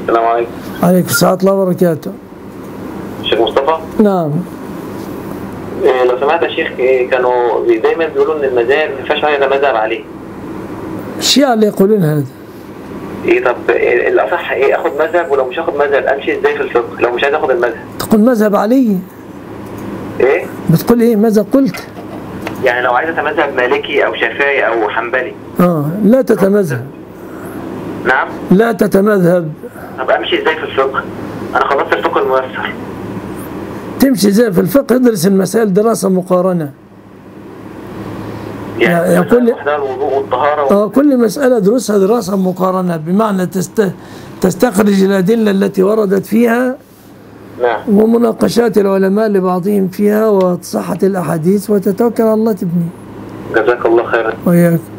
السلام عليكم عليكم السلام الله وبركاته شيخ مصطفى نعم إيه لو سمحت يا شيخ إيه كانوا دايما بيقولوا ان المذاهب ما ينفعش علينا مذهب عليه الشيعة اللي يقولون هذا ايه طب إيه الاصح ايه اخد مذهب ولو مش هاخد مذهب امشي ازاي في الفقه لو مش عايز اخد المذهب تقول مذهب علي ايه بتقول ايه ماذا قلت يعني لو عايز اتمذهب مالكي او شافعي او حنبلي اه لا تتمذهب نعم لا تتمذهب طب امشي ازاي في الفقه انا خلصت الفقه الميسر تمشي زي في الفقه ادرس المسائل دراسة مقارنة يعني يا- مثلاً كل- وحدها الوضوء والطهاره و... آه كل مسألة درسها دراسة مقارنة بمعنى تست تستخرج الأدلة التي وردت فيها نعم ومناقشات العلماء لبعضهم فيها وصحة الأحاديث وتتوكل على الله تبني جزاك الله خيرا وإياك